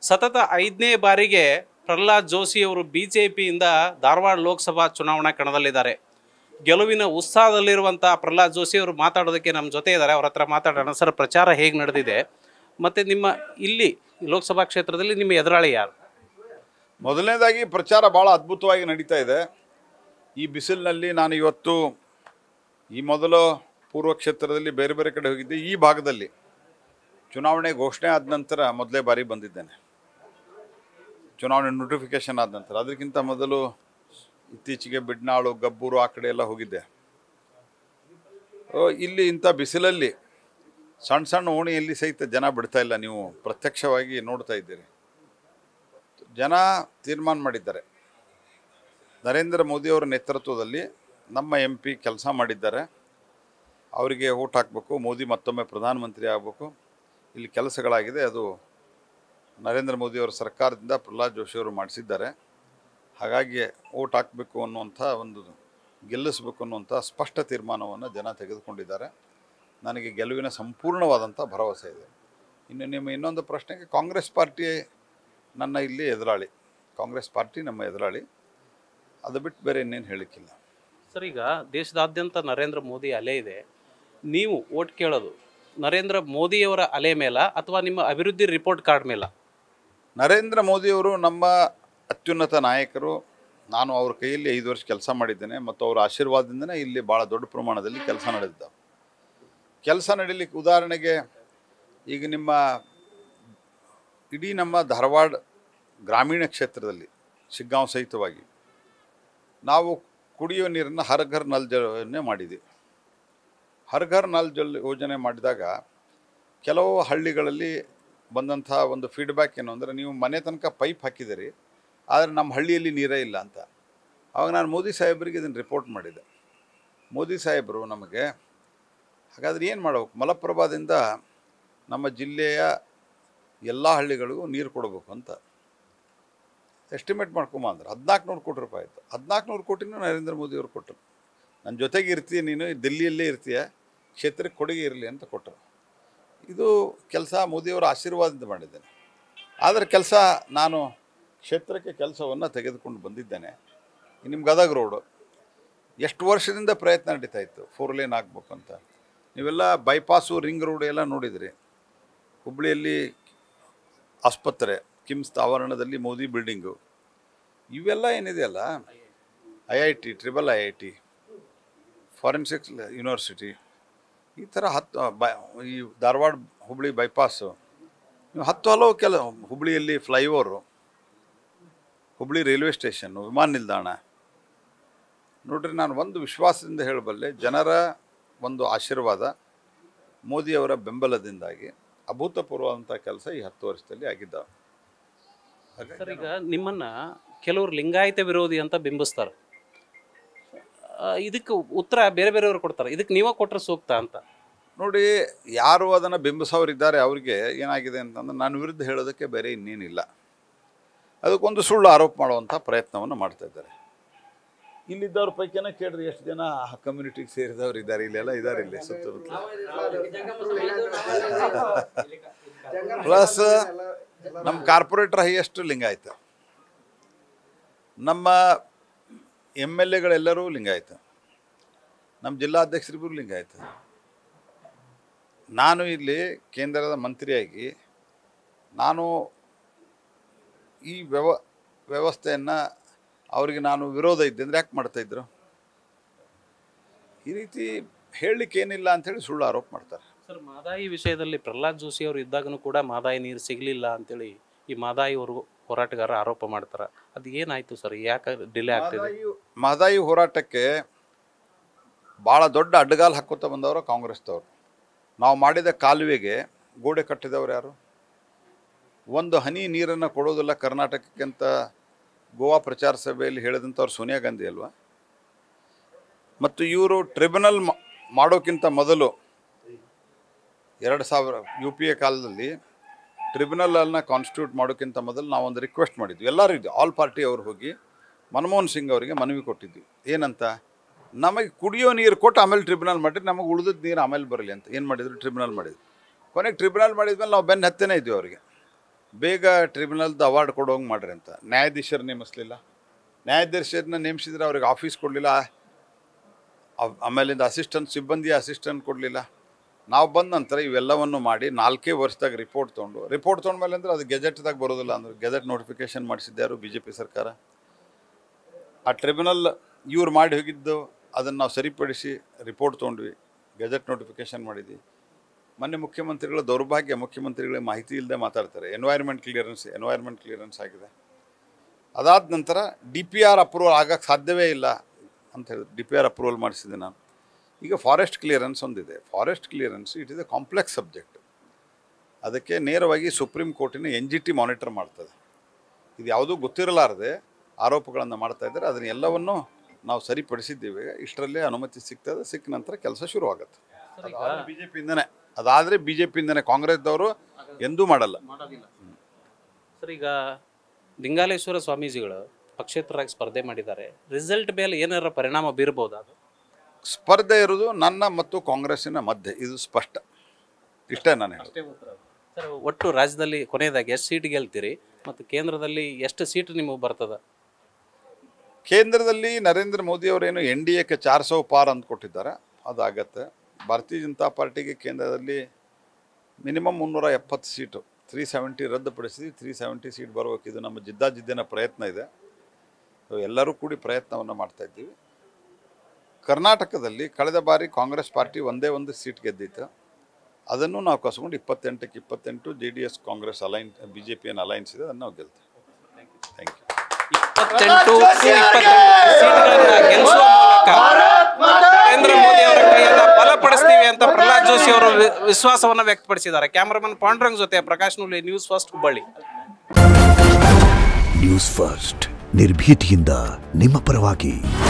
ಸತತ ಐದನೇ ಬಾರಿಗೆ ಪ್ರಹ್ಲಾದ್ ಜೋಶಿ ಅವರು ಬಿ ಜೆ ಪಿಯಿಂದ ಧಾರವಾಡ ಲೋಕಸಭಾ ಚುನಾವಣಾ ಕಣದಲ್ಲಿದ್ದಾರೆ ಗೆಲುವಿನ ಉತ್ಸಾಹದಲ್ಲಿರುವಂಥ ಪ್ರಹ್ಲಾದ್ ಜೋಶಿ ಅವರು ಮಾತಾಡೋದಕ್ಕೆ ನಮ್ಮ ಜೊತೆ ಇದ್ದಾರೆ ಅವ್ರ ಹತ್ರ ಮಾತಾಡೋಣ ಸರ್ ಪ್ರಚಾರ ಹೇಗೆ ನಡೆದಿದೆ ಮತ್ತು ನಿಮ್ಮ ಇಲ್ಲಿ ಲೋಕಸಭಾ ಕ್ಷೇತ್ರದಲ್ಲಿ ನಿಮ್ಮ ಎದುರಾಳಿ ಯಾರು ಮೊದಲನೇದಾಗಿ ಪ್ರಚಾರ ಭಾಳ ಅದ್ಭುತವಾಗಿ ನಡೀತಾ ಇದೆ ಈ ಬಿಸಿಲಿನಲ್ಲಿ ನಾನು ಇವತ್ತು ಈ ಮೊದಲು ಪೂರ್ವ ಕ್ಷೇತ್ರದಲ್ಲಿ ಬೇರೆ ಬೇರೆ ಕಡೆ ಹೋಗಿದ್ದೆ ಈ ಭಾಗದಲ್ಲಿ ಚುನಾವಣೆ ಘೋಷಣೆ ಆದ ನಂತರ ಮೊದಲೇ ಬಾರಿ ಬಂದಿದ್ದೇನೆ ಚುನಾವಣೆ ನೋಟಿಫಿಕೇಶನ್ ಆದ ನಂತರ ಅದಕ್ಕಿಂತ ಮೊದಲು ಇತ್ತೀಚೆಗೆ ಬಿಡ್ನಾಳು ಗಬ್ಬೂರು ಆ ಕಡೆ ಎಲ್ಲ ಹೋಗಿದ್ದೆ ಓ, ಇಲ್ಲಿ ಇಂಥ ಬಿಸಿಲಲ್ಲಿ ಸಣ್ಣ ಸಣ್ಣ ಓಣಿಯಲ್ಲಿ ಸಹಿತ ಜನ ಬಿಡ್ತಾ ಇಲ್ಲ ನೀವು ಪ್ರತ್ಯಕ್ಷವಾಗಿ ನೋಡ್ತಾ ಇದ್ದೀರಿ ಜನ ತೀರ್ಮಾನ ಮಾಡಿದ್ದಾರೆ ನರೇಂದ್ರ ಮೋದಿಯವರ ನೇತೃತ್ವದಲ್ಲಿ ನಮ್ಮ ಎಂ ಪಿ ಕೆಲಸ ಮಾಡಿದ್ದಾರೆ ಅವರಿಗೆ ಓಟ್ ಹಾಕಬೇಕು ಮೋದಿ ಮತ್ತೊಮ್ಮೆ ಪ್ರಧಾನಮಂತ್ರಿ ಆಗಬೇಕು ಇಲ್ಲಿ ಕೆಲಸಗಳಾಗಿದೆ ಅದು ನರೇಂದ್ರ ಮೋದಿಯವರ ಸರ್ಕಾರದಿಂದ ಪ್ರಹ್ಲಾದ್ ಜೋಶಿಯವರು ಮಾಡಿಸಿದ್ದಾರೆ ಹಾಗಾಗಿ ಓಟ್ ಹಾಕಬೇಕು ಅನ್ನುವಂಥ ಒಂದು ಗೆಲ್ಲಿಸಬೇಕು ಅನ್ನುವಂಥ ಸ್ಪಷ್ಟ ತೀರ್ಮಾನವನ್ನು ಜನ ತೆಗೆದುಕೊಂಡಿದ್ದಾರೆ ನನಗೆ ಗೆಲುವಿನ ಸಂಪೂರ್ಣವಾದಂಥ ಭರವಸೆ ಇದೆ ಇನ್ನು ನಿಮ್ಮ ಇನ್ನೊಂದು ಪ್ರಶ್ನೆಗೆ ಕಾಂಗ್ರೆಸ್ ಪಾರ್ಟಿ ನನ್ನ ಇಲ್ಲಿ ಎದುರಾಳಿ ಕಾಂಗ್ರೆಸ್ ಪಾರ್ಟಿ ನಮ್ಮ ಎದುರಾಳಿ ಅದು ಬಿಟ್ಟು ಬೇರೆ ಇನ್ನೇನು ಹೇಳಲಿಕ್ಕಿಲ್ಲ ಸರ್ ಈಗ ದೇಶದಾದ್ಯಂತ ನರೇಂದ್ರ ಮೋದಿ ಅಲೆ ಇದೆ ನೀವು ಓಟ್ ಕೇಳೋದು ನರೇಂದ್ರ ಮೋದಿಯವರ ಅಲೆ ಮೇಲ ಅಥವಾ ನಿಮ್ಮ ಅಭಿವೃದ್ಧಿ ರಿಪೋರ್ಟ್ ಕಾರ್ಡ್ ಮೇಲ ನರೇಂದ್ರ ಮೋದಿಯವರು ನಮ್ಮ ಅತ್ಯುನ್ನತ ನಾಯಕರು ನಾನು ಅವ್ರ ಕೈಯಲ್ಲಿ ಐದು ವರ್ಷ ಕೆಲಸ ಮಾಡಿದ್ದೇನೆ ಮತ್ತು ಅವರ ಆಶೀರ್ವಾದದಿಂದನೇ ಇಲ್ಲಿ ಭಾಳ ದೊಡ್ಡ ಪ್ರಮಾಣದಲ್ಲಿ ಕೆಲಸ ನಡೆದಿದ್ದಾವೆ ಕೆಲಸ ನಡೀಲಿಕ್ಕೆ ಉದಾಹರಣೆಗೆ ಈಗ ನಿಮ್ಮ ಇಡೀ ನಮ್ಮ ಧಾರವಾಡ ಗ್ರಾಮೀಣ ಕ್ಷೇತ್ರದಲ್ಲಿ ಶಿಗ್ಗಾಂವ್ ಸಹಿತವಾಗಿ ನಾವು ಕುಡಿಯುವ ನೀರನ್ನು ಹರ್ ಘರ್ ನಲ್ ಜಲನೆ ಮಾಡಿದ್ದೀವಿ ಹರ್ ಘರ್ ನಲ್ ಜಲ್ ಯೋಜನೆ ಮಾಡಿದಾಗ ಕೆಲವು ಹಳ್ಳಿಗಳಲ್ಲಿ ಬಂದಂಥ ಒಂದು ಫೀಡ್ಬ್ಯಾಕ್ ಏನು ಅಂದರೆ ನೀವು ಮನೆ ತನಕ ಪೈಪ್ ಹಾಕಿದಿರಿ ಆದರೆ ನಮ್ಮ ಹಳ್ಳಿಯಲ್ಲಿ ನೀರೇ ಇಲ್ಲ ಅಂತ ಆವಾಗ ನಾನು ಮೋದಿ ಸಾಹೇಬರಿಗೆ ಇದನ್ನು ರಿಪೋರ್ಟ್ ಮಾಡಿದೆ ಮೋದಿ ಸಾಹೇಬರು ನಮಗೆ ಹಾಗಾದ್ರೆ ಏನು ಮಾಡಬೇಕು ಮಲಪ್ರಭಾದಿಂದ ನಮ್ಮ ಜಿಲ್ಲೆಯ ಎಲ್ಲ ಹಳ್ಳಿಗಳಿಗೂ ನೀರು ಕೊಡಬೇಕು ಅಂತ ಎಸ್ಟಿಮೇಟ್ ಮಾಡ್ಕೊಂಬ ಅಂದ್ರೆ ಹದಿನಾಲ್ಕು ನೂರು ಕೋಟಿ ರೂಪಾಯಿ ಆಯಿತು ಹದಿನಾಲ್ಕು ನೂರು ಕೋಟಿನೂ ನರೇಂದ್ರ ಮೋದಿಯವರು ಕೊಟ್ಟರು ನನ್ನ ಜೊತೆಗೆ ಇರ್ತೀಯ ನೀನು ದಿಲ್ಲಿಯಲ್ಲೇ ಇರ್ತೀಯ ಕ್ಷೇತ್ರಕ್ಕೆ ಕೊಡುಗೆ ಇರಲಿ ಅಂತ ಕೊಟ್ಟರು ಇದು ಕೆಲಸ ಮೋದಿಯವರ ಆಶೀರ್ವಾದದಿಂದ ಮಾಡಿದ್ದೇನೆ ಆದರೆ ಕೆಲಸ ನಾನು ಕ್ಷೇತ್ರಕ್ಕೆ ಕೆಲಸವನ್ನು ತೆಗೆದುಕೊಂಡು ಬಂದಿದ್ದೇನೆ ನಿಮ್ಮ ಗದಗ ರೋಡು ಎಷ್ಟು ವರ್ಷದಿಂದ ಪ್ರಯತ್ನ ನಡೀತಾ ಇತ್ತು ಫೋರ್ ಲೇನ್ ಆಗಬೇಕು ಅಂತ ನೀವೆಲ್ಲ ಬೈಪಾಸು ರಿಂಗ್ ರೋಡ್ ಎಲ್ಲ ನೋಡಿದ್ರಿ ಹುಬ್ಬಳ್ಳಿಯಲ್ಲಿ ಆಸ್ಪತ್ರೆ ಕಿಮ್ಸ್ ಆವರಣದಲ್ಲಿ ಮೋದಿ ಬಿಲ್ಡಿಂಗು ಇವೆಲ್ಲ ಏನಿದೆಯಲ್ಲ I I T triple I I T forensics university ಈ ಥರ ಹತ್ತು ಬ ಈ ಧಾರವಾಡ ಹುಬ್ಳಿ ಬೈಪಾಸು ನೀವು ಹತ್ತು ಹಲವು ಕೆಲ ಹುಬ್ಳಿಯಲ್ಲಿ ಫ್ಲೈಓವರು ಹುಬ್ಳಿ ರೈಲ್ವೆ ಸ್ಟೇಷನ್ನು ವಿಮಾನ ನಿಲ್ದಾಣ ನೋಡ್ರಿ ನಾನು ಒಂದು ವಿಶ್ವಾಸದಿಂದ ಹೇಳಬಲ್ಲೆ ಜನರ ಒಂದು ಆಶೀರ್ವಾದ ಮೋದಿಯವರ ಬೆಂಬಲದಿಂದಾಗಿ ಅಭೂತಪೂರ್ವವಾದಂಥ ಕೆಲಸ ಈ ಹತ್ತು ವರ್ಷದಲ್ಲಿ ಆಗಿದ್ದಾವೆ ಸರ್ ಈಗ ನಿಮ್ಮನ್ನ ಕೆಲವರು ಲಿಂಗಾಯತ ವಿರೋಧಿ ಅಂತ ಬಿಂಬಿಸ್ತಾರೆ ಆ, ಇದಕ್ಕೆ ಉತ್ತರ ಬೇರೆ ಬೇರೆಯವರು ಕೊಡ್ತಾರೆ ಇದಕ್ಕೆ ನೀವೇ ಕೊಟ್ಟರೆ ಸೂಕ್ತ ಅಂತ ನೋಡಿ ಯಾರು ಅದನ್ನು ಬಿಂಬಿಸೋರಿದ್ದಾರೆ ಅವರಿಗೆ ಏನಾಗಿದೆ ಅಂತಂದ್ರೆ ನನ್ನ ವಿರುದ್ಧ ಹೇಳೋದಕ್ಕೆ ಬೇರೆ ಇನ್ನೇನಿಲ್ಲ ಅದಕ್ಕೊಂದು ಸುಳ್ಳು ಆರೋಪ ಮಾಡುವಂಥ ಪ್ರಯತ್ನವನ್ನು ಮಾಡ್ತಾ ಇದ್ದಾರೆ ಇಲ್ಲಿದ್ದವ್ರ ಪೈಕಿನ ಕೇಳ್ರಿ ಎಷ್ಟು ಜನ ಆ ಕಮ್ಯುನಿಟಿಗೆ ಸೇರಿದವ್ರು ಇದ್ದಾರೆ ಇಲ್ಲೆಲ್ಲ ಇದ್ದಾರೆ ಇಲ್ಲಿ ಸುತ್ತಮುತ್ತ ಪ್ಲಸ್ ನಮ್ಮ ಕಾರ್ಪೊರೇಟರ್ ಹೈಯೆಸ್ಟ್ ಲಿಂಗಾಯತ ನಮ್ಮ ಎಮ್ ಎಲ್ ಎಗಳೆಲ್ಲರೂ ಲಿಂಗಾಯತ ನಮ್ಮ ಜಿಲ್ಲಾಧ್ಯಕ್ಷರಿಗೂ ಲಿಂಗಾಯತ ನಾನು ಇಲ್ಲಿ ಕೇಂದ್ರದ ಮಂತ್ರಿಯಾಗಿ ನಾನು ಈ ವ್ಯವ ವ್ಯವಸ್ಥೆಯನ್ನು ಅವರಿಗೆ ನಾನು ವಿರೋಧ ಇದ್ದೆ ಅಂದರೆ ಯಾಕೆ ಮಾಡ್ತಾಯಿದ್ರು ಈ ರೀತಿ ಹೇಳಲಿಕ್ಕೆ ಏನಿಲ್ಲ ಅಂಥೇಳಿ ಸುಳ್ಳು ಆರೋಪ ಮಾಡ್ತಾರೆ ಸರ್ ಮಾದಾಯಿ ವಿಷಯದಲ್ಲಿ ಪ್ರಹ್ಲಾದ್ ಜೋಶಿ ಅವರು ಇದ್ದಾಗನೂ ಕೂಡ ಮಾದಾಯಿ ನೀರು ಸಿಗಲಿಲ್ಲ ಅಂತೇಳಿ ಈ ಮಾದಾಯಿ ಅವರು ಹೋರಾಟಗಾರ ಆರೋಪ ಮಾಡ್ತಾರೆ ಅದು ಏನಾಯ್ತು ಸರ್ ಯಾಕೆ ಡಿಲೇ ಆಗ್ತಿದೆ ಮಹದಾಯಿ ಮಹದಾಯಿ ಹೋರಾಟಕ್ಕೆ ಭಾಳ ದೊಡ್ಡ ಅಡ್ಡಗಾಲು ಹಾಕೋತಾ ಬಂದವರು ಕಾಂಗ್ರೆಸ್ದವರು ನಾವು ಮಾಡಿದ ಕಾಲುವೆಗೆ ಗೋಡೆ ಕಟ್ಟಿದವರು ಯಾರು ಒಂದು ಹನಿ ನೀರನ್ನು ಕೊಡೋದಿಲ್ಲ ಕರ್ನಾಟಕಕ್ಕೆ ಅಂತ ಗೋವಾ ಪ್ರಚಾರ ಸಭೆಯಲ್ಲಿ ಹೇಳಿದಂಥವ್ರು ಸೋನಿಯಾ ಗಾಂಧಿ ಅಲ್ವಾ ಮತ್ತು ಇವರು ಟ್ರಿಬ್ಯುನಲ್ ಮಾಡೋಕ್ಕಿಂತ ಮೊದಲು ಎರಡು ಸಾವಿರ ಯು ಪಿ ಎ ಕಾಲದಲ್ಲಿ ಟ್ರಿಬ್ಯುನಲನ್ನು ಕಾನ್ಸ್ಟಿಟ್ಯೂಟ್ ಮಾಡೋಕ್ಕಿಂತ ಮೊದಲು ನಾವೊಂದು ರಿಕ್ವೆಸ್ಟ್ ಮಾಡಿದ್ವಿ ಎಲ್ಲರೂ ಇದ್ವಿ ಆಲ್ ಪಾರ್ಟಿ ಅವ್ರು ಹೋಗಿ ಮನಮೋಹನ್ ಸಿಂಗ್ ಅವರಿಗೆ ಮನವಿ ಕೊಟ್ಟಿದ್ವಿ ಏನಂತ ನಮಗೆ ಕುಡಿಯೋ ನೀರು ಕೊಟ್ಟು ಆಮೇಲೆ ಟ್ರಿಬ್ಯುನಲ್ ಮಾಡಿರಿ ನಮಗೆ ಉಳಿದದ್ದು ನೀರು ಆಮೇಲೆ ಬರಲಿ ಅಂತ ಏನು ಮಾಡಿದ್ರು ಟ್ರಿಬ್ಯುನಲ್ ಮಾಡಿದ್ರು ಕೊನೆಗೆ ಟ್ರಿಬ್ಯುನಲ್ ಮಾಡಿದ್ಮೇಲೆ ನಾವು ಬೆನ್ನ ಹತ್ತೇನೆ ಇದ್ವಿ ಅವರಿಗೆ ಬೇಗ ಟ್ರಿಬ್ಯುನಲ್ದು ಅವಾರ್ಡ್ ಕೊಡೋಂಗೆ ಮಾಡ್ರಿ ಅಂತ ನ್ಯಾಯಾಧೀಶರು ನೇಮಿಸ್ಲಿಲ್ಲ ನ್ಯಾಯಾಧೀಶರನ್ನ ನೇಮಿಸಿದ್ರೆ ಅವ್ರಿಗೆ ಆಫೀಸ್ ಕೊಡಲಿಲ್ಲ ಆಮೇಲಿಂದ ಅಸಿಸ್ಟೆಂಟ್ ಸಿಬ್ಬಂದಿ ಅಸಿಸ್ಟೆಂಟ್ ಕೊಡಲಿಲ್ಲ ನಾವು ಬಂದ ನಂತರ ಇವೆಲ್ಲವನ್ನು ಮಾಡಿ ನಾಲ್ಕೇ ವರ್ಷದಾಗ ರಿಪೋರ್ಟ್ ತೊಗೊಂಡು ರಿಪೋರ್ಟ್ ತೊಗೊಂಡ್ಮೇಲೆ ಅಂದ್ರೆ ಅದು ಗೆಜೆಟ್ದಾಗ ಬರೋದಿಲ್ಲ ಅಂದ್ರೆ ಗೆಜೆಟ್ ನೋಟಿಫಿಕೇಶನ್ ಮಾಡಿಸಿದ್ಯಾರು ಬಿ ಜೆ ಪಿ ಸರ್ಕಾರ ಆ ಟ್ರಿಬ್ಯುನಲ್ ಇವ್ರು ಮಾಡಿ ಹೋಗಿದ್ದು ಅದನ್ನು ನಾವು ಸರಿಪಡಿಸಿ ರಿಪೋರ್ಟ್ ತೊಗೊಂಡ್ವಿ ಗೆಜೆಟ್ ನೋಟಿಫಿಕೇಶನ್ ಮಾಡಿದ್ವಿ ಮೊನ್ನೆ ಮುಖ್ಯಮಂತ್ರಿಗಳ ದೌರ್ಭಾಗ್ಯ ಮುಖ್ಯಮಂತ್ರಿಗಳಿಗೆ ಮಾಹಿತಿ ಇಲ್ಲದೆ ಮಾತಾಡ್ತಾರೆ ಎನ್ವೈರ್ಮೆಂಟ್ ಕ್ಲಿಯರೆನ್ಸ್ ಎನ್ವೈರ್ಮೆಂಟ್ ಕ್ಲಿಯರೆನ್ಸ್ ಆಗಿದೆ ಅದಾದ ನಂತರ ಡಿ ಪಿ ಆರ್ ಅಪ್ರೂವಲ್ ಆಗಕ್ಕೆ ಸಾಧ್ಯವೇ ಇಲ್ಲ ಅಂತ ಹೇಳಿದ್ರು ಡಿ ಪಿ ಆರ್ ಅಪ್ರೂವಲ್ ಮಾಡಿಸಿದೆ ನಾನು ಈಗ ಫಾರೆಸ್ಟ್ ಕ್ಲಿಯರೆನ್ಸ್ ಒಂದಿದೆ forest clearance it is a complex subject ಅದಕ್ಕೆ ನೇರವಾಗಿ ಸುಪ್ರೀಂ ಕೋರ್ಟಿನ ಎನ್ ಜಿ ಟಿ ಮಾನಿಟರ್ ಮಾಡ್ತದೆ ಇದು ಯಾವುದೂ ಗೊತ್ತಿರಲಾರದೆ ಆರೋಪಗಳನ್ನು ಮಾಡ್ತಾ ಇದ್ದಾರೆ ಅದನ್ನ ಎಲ್ಲವನ್ನು ನಾವು ಸರಿಪಡಿಸಿದ್ದೀವಿ ಇಷ್ಟರಲ್ಲೇ ಅನುಮತಿ ಸಿಗ್ತದೆ ಸಿಕ್ಕ ನಂತರ ಕೆಲಸ ಶುರುವಾಗುತ್ತೆ ಬಿ ಜೆ ಪಿಯಿಂದನೇ ಅದಾದರೆ ಬಿ ಜೆ ಪಿಯಿಂದನೇ ಕಾಂಗ್ರೆಸ್ದವರು ಎಂದೂ ಮಾಡಲ್ಲ ಸರ್ ಈಗ ಲಿಂಗಾಲೇಶ್ವರ ಸ್ವಾಮೀಜಿಗಳು ಪಕ್ಷೇತರರಾಗಿ ಸ್ಪರ್ಧೆ ಮಾಡಿದ್ದಾರೆ ರಿಸಲ್ಟ್ ಮೇಲೆ ಏನಾರ ಪರಿಣಾಮ ಬೀರಬಹುದು ಅದು ಸ್ಪರ್ಧೆ ಇರೋದು ನನ್ನ ಮತ್ತು ಕಾಂಗ್ರೆಸ್ಸಿನ ಮಧ್ಯೆ ಇದು ಸ್ಪಷ್ಟ ಇಷ್ಟೇ ನಾನು ಹೇಳೋದು ಸರ್ ಒಟ್ಟು ರಾಜ್ಯದಲ್ಲಿ ಕೊನೆಯದಾಗಿ ಎಷ್ಟು ಸೀಟ್ ಗೆಲ್ತೀರಿ ಮತ್ತು ಕೇಂದ್ರದಲ್ಲಿ ಎಷ್ಟು ಸೀಟ್ ನಿಮಗೆ ಬರ್ತದ ಕೇಂದ್ರದಲ್ಲಿ ನರೇಂದ್ರ ಮೋದಿ ಅವರೇನು ಎನ್ ಡಿ ಎಕ್ಕೆ ಚಾರ್ ಸೌ ಪಾರ್ ಅಂದ್ಕೊಟ್ಟಿದ್ದಾರೆ ಅದಾಗತ್ತೆ ಭಾರತೀಯ ಜನತಾ ಪಾರ್ಟಿಗೆ ಕೇಂದ್ರದಲ್ಲಿ ಮಿನಿಮಮ್ ಮುನ್ನೂರ ಎಪ್ಪತ್ತು ಸೀಟು ತ್ರೀ ಸೆವೆಂಟಿ ರದ್ದುಪಡಿಸಿದ್ವಿ ತ್ರೀ ಸೆವೆಂಟಿ ಸೀಟ್ ಬರ್ಬೇಕು ಇದು ನಮ್ಮ ಜಿದ್ದಾಜಿದ್ದಿನ ಪ್ರಯತ್ನ ಇದೆ ಸೊ ಎಲ್ಲರೂ ಕೂಡಿ ಪ್ರಯತ್ನವನ್ನು ಮಾಡ್ತಾ ಇದ್ದೀವಿ ಕರ್ನಾಟಕದಲ್ಲಿ ಕಳೆದ ಬಾರಿ ಕಾಂಗ್ರೆಸ್ ಪಾರ್ಟಿ ಒಂದೇ ಒಂದು ಸೀಟ್ ಗೆದ್ದಿತ್ತು ಅದನ್ನು ನಾವು ಕಸ್ಕೊಂಡು ಇಪ್ಪತ್ತೆಂಟಕ್ಕೆ ಇಪ್ಪತ್ತೆಂಟು J D S Congress align B J ಪಿಯನ್ನು ಅಲೈನ್ಸ್ ಇದೆ ಅದನ್ನು ನಾವು ಗೆಲ್ತೀವಿ ಥ್ಯಾಂಕ್ ಯು ಇಪ್ಪತ್ತೆಂಟು ಇಪ್ಪತ್ತೆಂಟು ಸೀಟ್ಗಳನ್ನ ಗೆಲ್ಲಿಸುವ ಮೂಲಕ ನರೇಂದ್ರ ಮೋದಿ ಅವರ ಕೈಯನ್ನ ಬಲಪಡಿಸ್ತೀವಿ ಅಂತ ಪ್ರಹ್ಲಾದ್ ಜೋಶಿ ಅವರು ವಿ- ವಿಶ್ವಾಸವನ್ನ ವ್ಯಕ್ತಪಡಿಸಿದ್ದಾರೆ ಕ್ಯಾಮರಾಮನ್ ಪಾಂಡ್ರಂಗ್ ಜೊತೆ Prakash Nuli news first Hubballi news first ನಿರ್ಭೀತಿಯಿಂದ ನಿಮ್ಮ ಪರವಾಗಿ